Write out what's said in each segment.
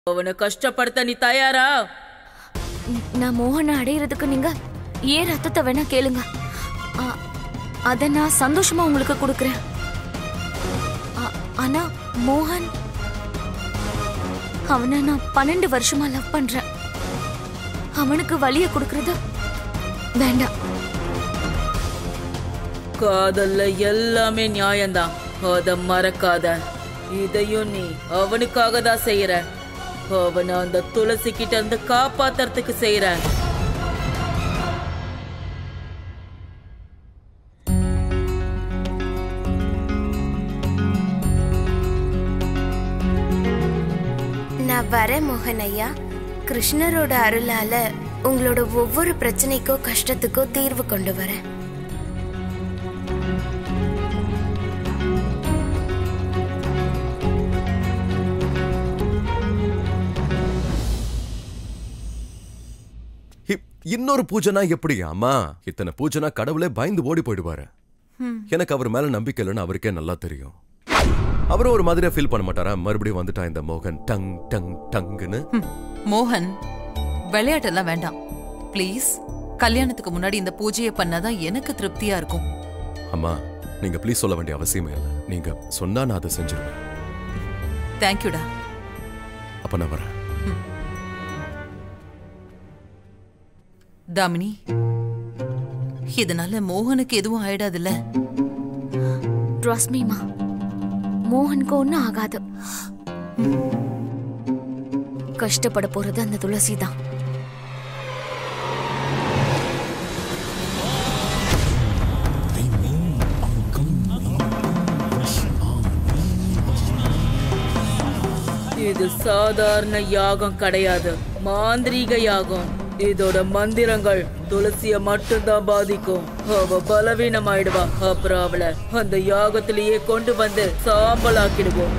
அவனை கஷ்டப்படுத்த நீ தயாரா ந- நான் மோகனை அடையிறதுக்கு நீங்க ஏன் ரத்தத்தை வேணா கேளுங்க ஆ- அத நான் சந்தோஷமா உங்களுக்கு கொடுக்கறேன் ஆ- ஆனா மோகன் அவனை நான் பன்னெண்டு வருஷமா லவ் பண்றேன் அவனுக்கு வலிய கொடுக்கறது வேண்டாம் காதல்ல எல்லாமே நியாயம்தான் அத மறக்காத இதையும் நீ அவனுக்காக தான் செய்யற அவனை அந்த துளசி கிட்ட இருந்து காப்பாத்துறதுக்கு செய்யற நான் வரேன் மோகன் ஐயா கிருஷ்ணரோட அருளால உங்களோட ஒவ்வொரு பிரச்சனைக்கோ கஷ்டத்துக்கோ தீர்வு கொண்டு வரேன் இ- இன்னொரு பூஜைனா எப்படி அம்மா இத்தனை பூஜைனா கடவுளே பயந்து ஓடி போயிடுவாரு எனக்கு அவர் மேல நம்பிக்கை இல்லைன்னு அவருக்கே நல்லா தெரியும் அவரும் ஒரு மாதிரியா ஃபீல் பண்ண மாட்டாரா மறுபடியும் வந்துட்டான் இந்த மோகன் டங் டங் டங்குன்னு ஹம், மோகன் விளையாட்டெல்லாம் வேண்டாம் ப்ளீஸ் கல்யாணத்துக்கு முன்னாடி இந்த பூஜையை பண்ணாதான் எனக்கு திருப்தியா இருக்கும் அம்மா நீங்க ப்ளீஸ் சொல்ல வேண்டிய அவசியமே இல்லை நீங்க சொன்னா நான் அதை செஞ்சிருவேன் தேங்க்யூடா அப்ப நான் வரேன் தாமினி இதனால மோகனுக்கு எதுவும் ஆயிடாதுல்ல ரஸ்மிமா மோகனுக்கு ஒன்றும் ஆகாது கஷ்டப்பட போறது அந்த துளசி தான் இது சாதாரண யாகம் கிடையாது மாந்திரீக யாகம் இதோட மந்திரங்கள் துளசிய மட்டும்தான் பாதிக்கும் அவ பலவீனமாயிடுவா அப்புறம் அவளை அந்த யாகத்திலேயே கொண்டு வந்து சாம்பலாக்கிடுவோம்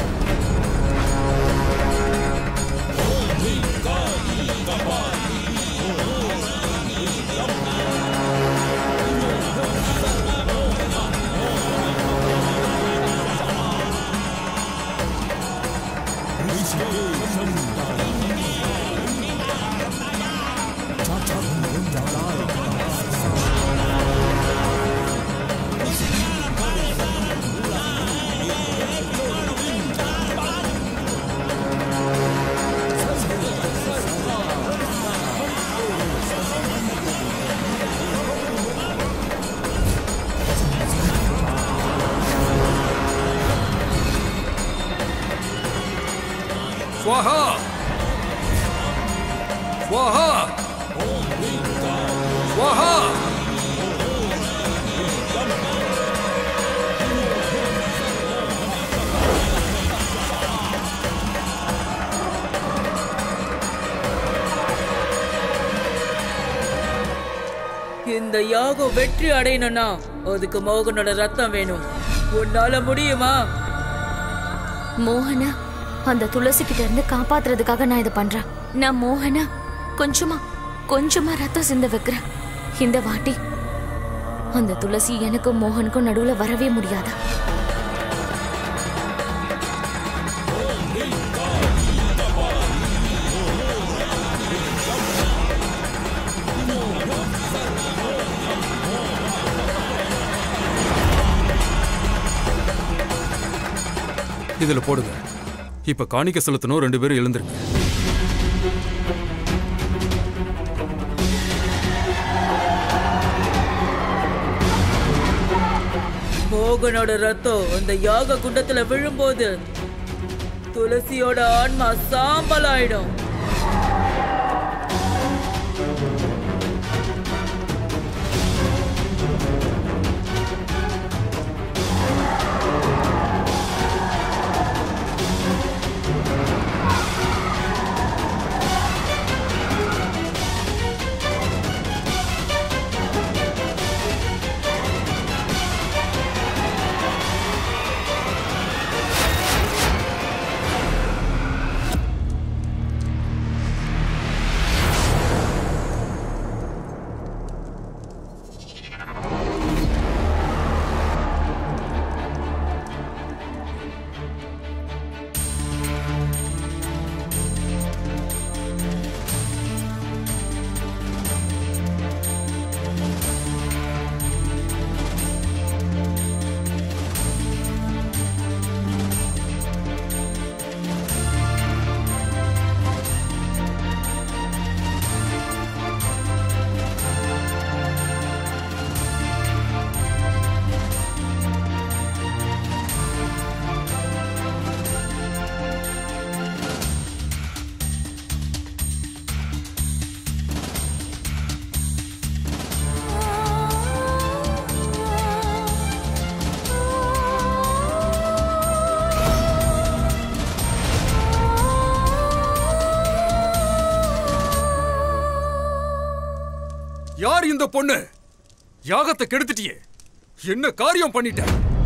ஸ்வாஹா ஸ்வாஹா ஸ்வாஹா இந்த யாகம் வெற்றி அடையணும்னா அதுக்கு மோகனோட ரத்தம் வேணும் உன்னால முடியுமா மோகன அந்த துளசி கிட்ட இருந்து காப்பாத்துறதுக்காக நான் இதை பண்றேன் நான் மோகன கொஞ்சமா கொஞ்சமா ரத்தம் சிந்த வைக்கிறேன் இந்த வாட்டி அந்த துளசி எனக்கும் மோகனுக்கும் நடுவுல வரவே முடியாதா இதுல போடுங்க இப்ப காணிக்க செலுத்தணும் ரெண்டு பேரும் எழுந்திருங்க மோகனோட ரத்தம் அந்த யாக குண்டத்துல விழும்போது துளசியோட ஆன்மா சாம்பல் ஆயிடும் யார் இந்த பொண்ணு யாகத்தை கெடுத்துட்டியே என்ன காரியம் பண்ணிட்ட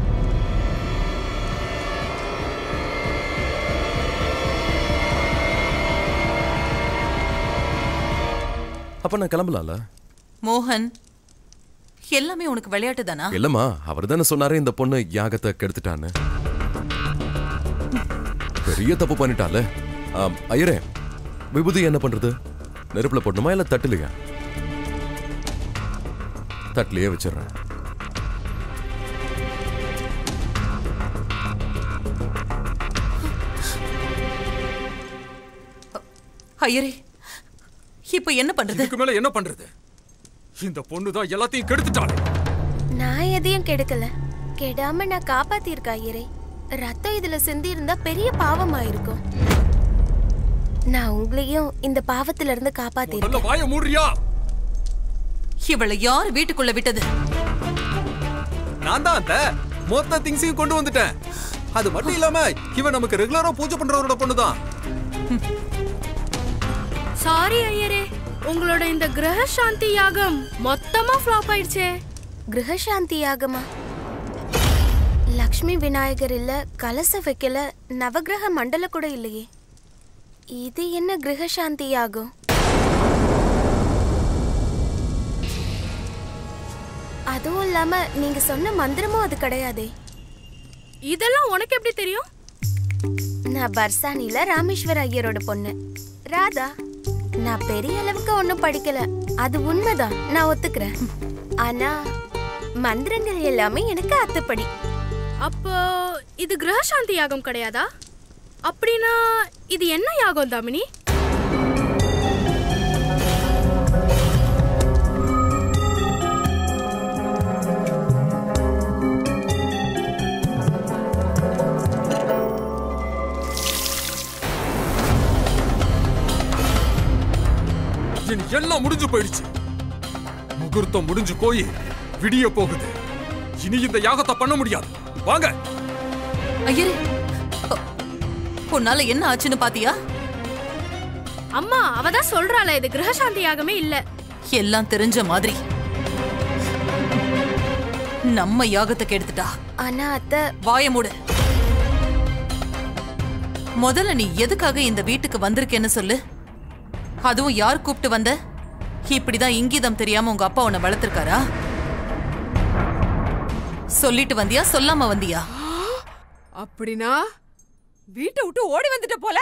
அப்ப நான் கிளம்பலாம்ல மோகன் எல்லாமே உனக்கு விளையாட்டு தானா இல்லம்மா அவர் தானே சொன்னாரு இந்த பொண்ணு யாகத்தை கெடுத்துட்டான்னு பெரிய தப்பு பண்ணிட்டால ஆம், ஐயரே விபூதி என்ன பண்றது நெருப்புல போடணுமா இல்ல தட்டுலையா தட்டுலயே வச்சிடுறேன் ஐயரே இப்ப என்ன பண்றது இதுக்கு மேல என்ன பண்றது இந்த பொண்ணு தான் எல்லாத்தையும் கெடுத்துட்டாளே நான் எதையும் கெடுக்கல கெடாம நான் காப்பாத்திருக்கா ஐயரே ரத்தம் இதுல சிந்தி இருந்தா பெரிய பாவமாயிருக்கும் நான் உங்களையும் இந்த பாவத்துல இருந்து காப்பாத்திருக்கேன் நல்ல வாய மூடுறியா இவளை யார் வீட்டுக்குள்ள விட்டது நான் தான் அத்த மொத்த திங்ஸையும் கொண்டு வந்துட்டேன் அது மட்டும் இல்லாம இவன் நமக்கு ரெகுலரா பூஜை பண்றவரோட பொண்ணுதான் சாரி ஐயரே உங்களோட இந்த கிரக சாந்தி யாகம் மொத்தமா ஃப்ளாப் ஆயிடுச்சே கிரகசாந்தி யாகமா லக்ஷ்மி விநாயகர் இல்ல கலச வைக்கல நவகிரக மண்டல கூட இல்லையே இது என்ன கிரகசாந்தி யாகம் அதுவும் இல்லாம நீங்க சொன்ன மந்திரமும் அது கிடையாதே இதெல்லாம் உனக்கு எப்படி தெரியும் நான் பர்சானில ராமேஸ்வர ஐயரோட பொண்ணு ராதா நான் பெரிய அளவுக்கு ஒன்றும் படிக்கல அது உண்மைதான் நான் ஒத்துக்கிறேன் ஆனா மந்திரங்கள் எல்லாமே எனக்கு அத்துப்படி அப்போ இது கிரக சாந்தி யாகம் கிடையாதா அப்படின்னா இது என்ன யாகம் தாமினி இனி எல்லாம் முடிஞ்சு போயிடுச்சு முகூர்த்தம் முடிஞ்சு போய் விடிய போகுது இனி இந்த யாகத்தை பண்ண முடியாது வாங்க ஐயரே உ- உன்னால என்ன ஆச்சுன்னு பாத்தியா அம்மா அவ தான் சொல்றாளே இது கிரக சாந்தி யாகமே இல்ல எல்லாம் தெரிஞ்ச மாதிரி நம்ம யாகத்தை கெடுத்துட்டா ஆனா அத்தை வாய மூடு முதல்ல நீ எதுக்காக இந்த வீட்டுக்கு வந்திருக்கேன்னு சொல்லு அதுவும் யார் கூப்பிட்டு வந்த இப்படிதான் இங்கீதம் தெரியாம உங்க அப்பா உன்னை வளர்த்திருக்காரா சொல்லிட்டு வந்தியா சொல்லாம வந்தியா அப்படின்னா வீட்டை விட்டு ஓடி வந்துட்ட போல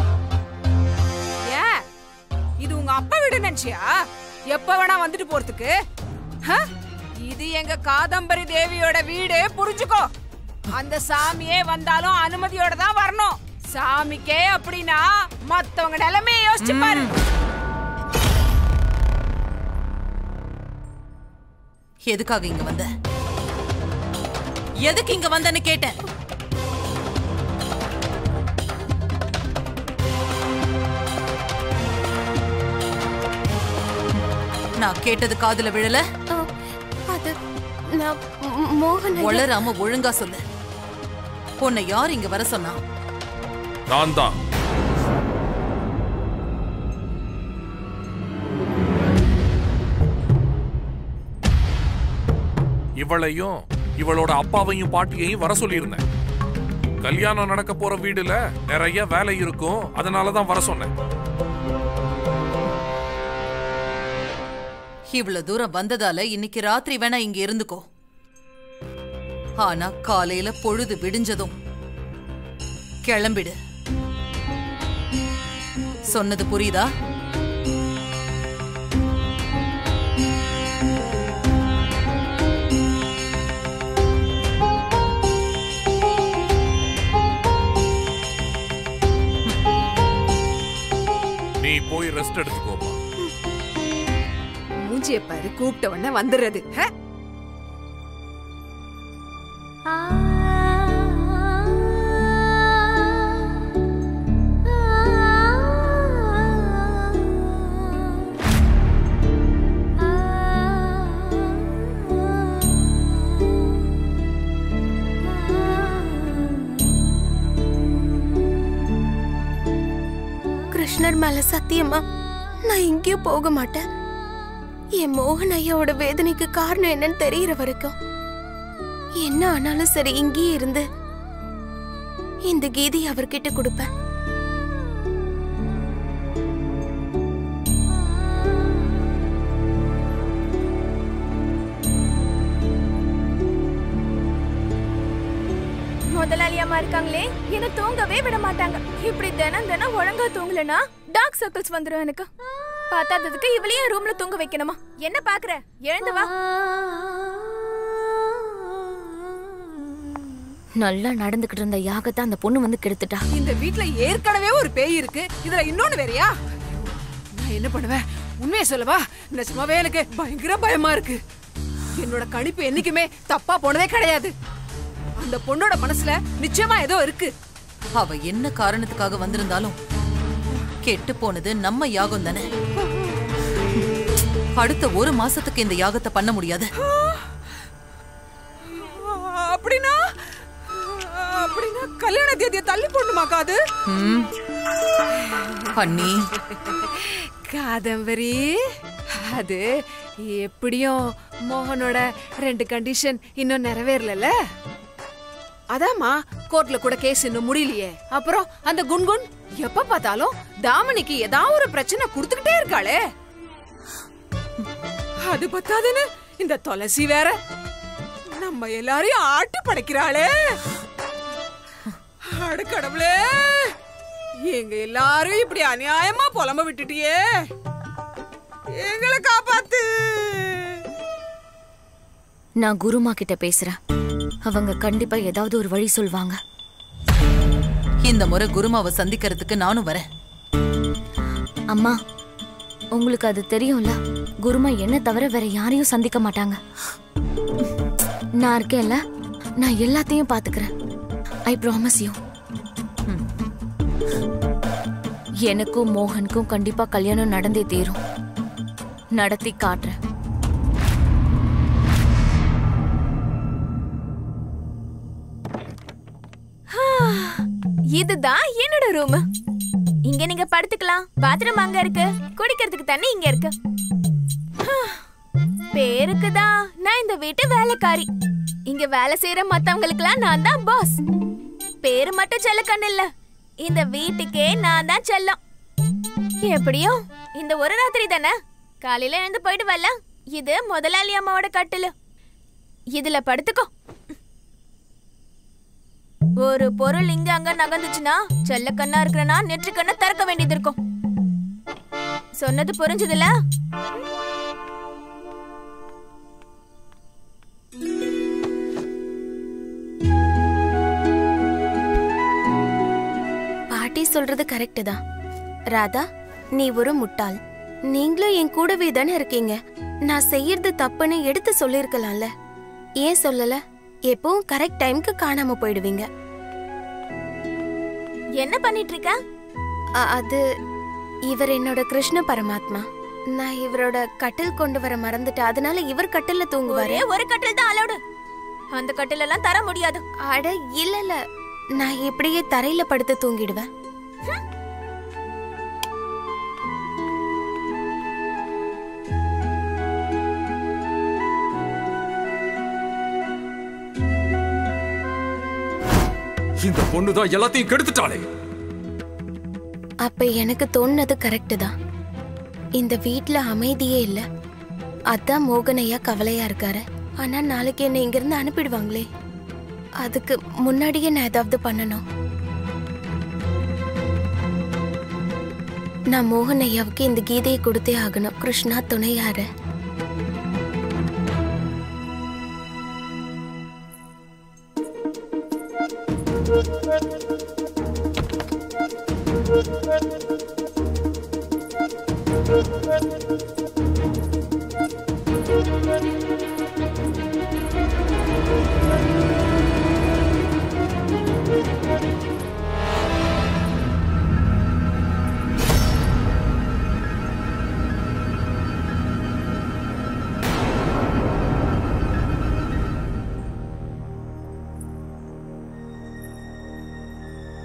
ஏன் இது உங்க அப்பா வீடு நினைச்சியா எப்ப வேணா வந்துட்டு போறதுக்கு ஹ? இது எங்க காதம்பரி தேவியோட வீடு புரிஞ்சுக்கோ அந்த சாமியே வந்தாலும் அனுமதியோட தான் வரணும் சாமிக்கே அப்படின்னா மத்தவங்க நிலைமையை யோசிச்சு பாரு எதுக்காக இங்க வந்த எதுக்கு இங்க வந்தன்னு கேட்டேன் நான் கேட்டது காதுல விழல ஆ, அது நான் மோ- மோகன் ஐயா- ஒளராம ஒழுங்கா சொல்லு உன்னை யார் இங்க வர சொன்னா நான் தான் இவளையும் இவளோட அப்பாவையும் பாட்டியையும் வர சொல்லியிருந்தேன் கல்யாணம் நடக்க போற வீடுல நிறைய வேலை இருக்கும் அதனால தான் வர சொன்னேன் இவ்வளவு தூரம் வந்ததால இன்னைக்கு ராத்திரி வேணா இங்க இருந்துக்கோ ஆனா காலையில பொழுது விடிஞ்சதும் கிளம்பிடு சொன்னது புரியுதா நீ போய் ரெஸ்ட் எடுத்துக்கோமா மூஞ்சிய பாரு கூப்பிட்ட உடனே வந்துடுறது ஹ? கிருஷ்ணர் மேல சத்தியமா நான் எங்கேயும் போக மாட்டேன் என் மோகன் ஐயாவோட வேதனைக்கு காரணம் என்னன்னு தெரியற வரைக்கும் என்ன ஆனாலும் சரி இங்கேயே இருந்து இந்த கீதை அவர்கிட்ட கொடுப்பேன் முதலாளி அம்மா இருக்காங்களே என்ன தூங்கவே விட மாட்டாங்க இப்படி தினம் தினம் ஒழுங்கா தூங்கலனா டார்க் சர்க்கிள்ஸ் வந்துரும் எனக்கு பத்தாததுக்கு இவளையும் ரூம்ல தூங்க வைக்கணுமா என்ன பாக்குற எழுந்து வா நல்லா நடந்துகிட்டு இருந்த யாகத்தை அந்த பொண்ணு வந்து கெடுத்துட்டா இந்த வீட்ல ஏற்கனவே ஒரு பேய் இருக்கு இதுல இன்னொன்னு வேறயா நான் என்ன பண்ணுவேன் உண்மையை சொல்லவா நிஜமாவே எனக்கு பயங்கர பயமா இருக்கு என்னோட கணிப்பு என்னைக்குமே தப்பா போனதே கிடையாது அந்த பொண்ணோட மனசுல நிச்சயமா ஏதோ இருக்கு அவ என்ன காரணத்துக்காக வந்திருந்தாலும் கெட்டு போனது நம்ம யாகம் தானே அடுத்த ஒரு மாசத்துக்கு இந்த யாகத்தை பண்ண முடியாது அப்படின்னா அப்படின்னா கல்யாண தேதியை தள்ளி போடணுமாக்கா அது ம். அண்ணி காதம்பரி அது எப்படியும் மோகனோட ரெண்டு கண்டிஷன் இன்னும் நிறைவேறல அதாம்மா கோர்ட்ல கூட கேஸ் இன்னும் முடியலையே அப்புறம் அந்த குன்குன் எப்ப பார்த்தாலும் தாமனிக்கு ஏதாவது ஒரு பிரச்சனை கொடுத்துக்கிட்டே இருக்காளே அது பத்தாதுன்னு இந்த துளசி வேற நம்ம எல்லாரையும் ஆட்டி படைக்கிறாளே அட கடவுளே எங்க எல்லாரும் இப்படி அநியாயமா புலம்ப விட்டுட்டியே எங்களை காப்பாத்து நான் குருமா கிட்ட பேசுறேன் அவங்க கண்டிப்பா ஏதாவது ஒரு வழி சொல்வாங்க இந்த முறை குருமாவை சந்திக்கிறதுக்கு நானும் வரேன் அம்மா உங்களுக்கு அது தெரியும்ல குருமா என்ன தவிர வேற யாரையும் சந்திக்க மாட்டாங்க நான் இருக்கேன்ல நான் எல்லாத்தையும் பாத்துக்கிறேன் ஐ ப்ராமிஸ் யூ எனக்கும் மோகனுக்கும் கண்டிப்பா கல்யாணம் நடந்தே தீரும் நடத்தி காட்டுறேன் இதுதான் என்னோட ரூம் இங்க நீங்க படுத்துக்கலாம் பாத்ரூம் அங்க இருக்கு குடிக்கிறதுக்கு தண்ணி இங்க இருக்கு பேருக்கு தான் நான் இந்த வீட்டு வேலைக்காரி இங்க வேலை செய்யற மத்தவங்களுக்குலாம் நான் தான் பாஸ் பேரு மட்டும் செல்லக்கண்ணு இல்ல இந்த வீட்டுக்கே நான் தான் செல்லம் எப்படியோ இந்த ஒரு ராத்திரி தானே காலையில எழுந்து போயிட்டு வரல இது முதலாளி அம்மாவோட கட்டிலு இதுல படுத்துக்கோ ஒரு பொருள் இங்க அங்க நகர்ந்துச்சுன்னா செல்ல கண்ணா இருக்கிறனா நெற்று கண்ணை திறக்க வேண்டியது இருக்கும் சொன்னது புரிஞ்சதுல பாட்டி சொல்றது கரெக்ட் தான் ராதா நீ ஒரு முட்டாள் நீங்களும் என் கூடவே தானே இருக்கீங்க நான் செய்யறது தப்புன்னு எடுத்து சொல்லிருக்கலாம்ல ஏன் சொல்லல எப்பவும் கரெக்ட் டைம்க்கு காணாம போயிடுவீங்க என்ன பண்ணிட்டு இருக்க அ- அது இவர் என்னோட கிருஷ்ண பரமாத்மா நான் இவரோட கட்டில் கொண்டு வர மறந்துட்டேன் அதனால இவர் கட்டில்ல தூங்குவாரு ஒரே ஒரு கட்டில் தான் அலோடு அந்த கட்டில் எல்லாம் தர முடியாது அட இல்ல இல்ல நான் எப்படியே தரையில படுத்து தூங்கிடுவேன் இந்த பொண்ணு தான் எல்லாத்தையும் கெடுத்துட்டாளே அப்ப எனக்கு தோணுனது கரெக்ட் தான் இந்த வீட்ல அமைதியே இல்ல அதான் மோகனையா கவலையா இருக்காரு ஆனா நாளைக்கு என்ன இங்க இருந்து அனுப்பிடுவாங்களே அதுக்கு முன்னாடியே நான் ஏதாவது பண்ணணும் நான் மோகன் ஐயாவுக்கு இந்த கீதையை கொடுத்தே ஆகணும் கிருஷ்ணா துணையாரு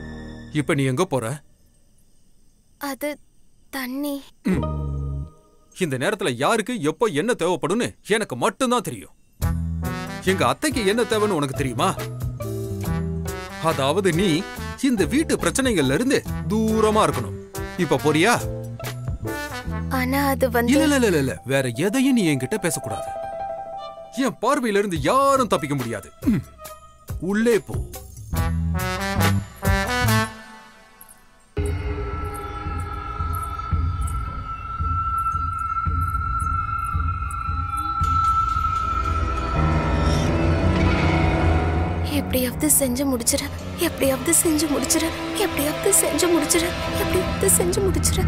இப்ப நீ எங்க போற அது தண்ணி இந்த நேரத்துல யாருக்கு எப்போ என்ன தேவைப்படும்னு எனக்கு மட்டும்தான் தெரியும் எங்க அத்தைக்கு என்ன தேவைன்னு உனக்கு தெரியுமா அதாவது நீ இந்த வீட்டு பிரச்சனைகள்ல இருந்து தூரமா இருக்கணும் இப்ப போறியா ஆனா அது வந்து இல்ல இல்ல இல்ல இல்ல வேற எதையும் நீ என்கிட்ட பேசக்கூடாது என் பார்வையில இருந்து யாரும் தப்பிக்க முடியாது ம். உள்ளே போ எப்படியாவது செஞ்சு முடிச்சிட எப்படியாவது செஞ்சு முடிச்சிட எப்படியாவது செஞ்சு முடிச்சிட எப்படியாவது செஞ்சு முடிச்சிட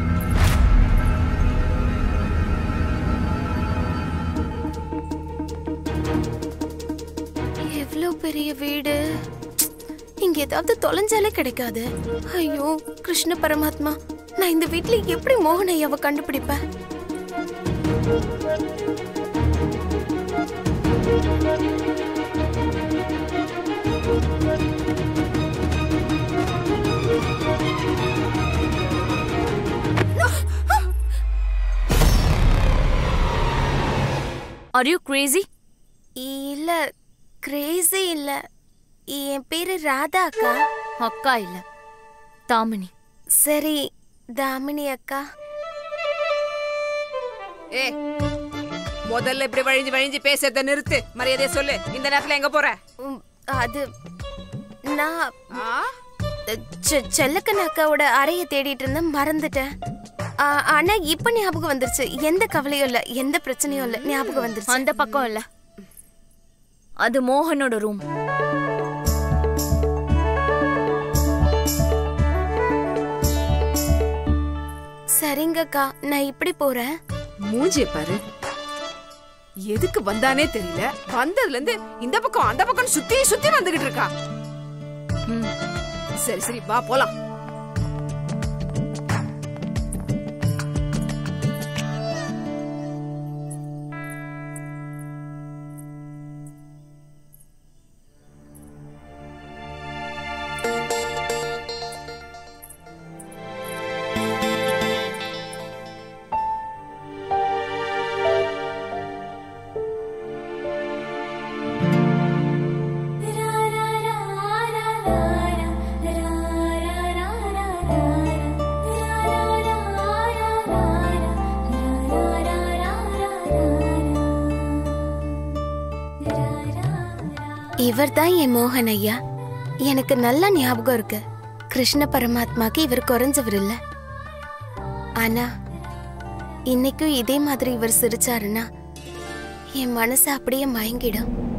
எவ்வளவு பெரிய வீடு இங்க ஏதாவது தொலைஞ்சாலே கிடைக்காது ஐயோ கிருஷ்ண பரமாத்மா நான் இந்த வீட்ல எப்படி மோகன் ஐயாவை கண்டுபிடிப்பேன் ஆர் யூ கிரேசி இல்ல கிரேசி இல்ல என் பேரு ராதா அக்கா அக்கா இல்ல தாமினி சரி தாமினி அக்கா ஏ முதல்ல இப்படி வழிஞ்சு வழிஞ்சு பேசுறத நிறுத்து மரியாதையை சொல்லு இந்த நேரத்துல எங்க போற உம், அது நான் செ- செல்லக்கண்ண அக்காவோட அறைய தேடிட்டு இருந்தேன் மறந்துட்டேன் ஆ, ஆனா இப்ப ஞாபகம் வந்துருச்சு எந்த கவலையும் இல்ல எந்த பிரச்சனையும் இல்ல ஞாபகம் வந்துருச்சு அந்த பக்கம் இல்ல அது மோகனோட ரூம் சரிங்கக்கா நான் இப்படி போறேன் மூஞ்சிய பாரு எதுக்கு வந்தானே தெரியல வந்ததுல இருந்து இந்த பக்கம் அந்த பக்கம் சுத்தி சுத்தி வந்துகிட்டு இருக்கா ம். சரி சரி வா போலாம் இவர்தான் என் மோகன் ஐயா எனக்கு நல்ல ஞாபகம் இருக்கு கிருஷ்ண பரமாத்மாக்கு இவர் குறைஞ்சவர் இல்ல ஆனா இன்னைக்கும் இதே மாதிரி இவர் சிரிச்சாருன்னா என் மனசு அப்படியே மயங்கிடும்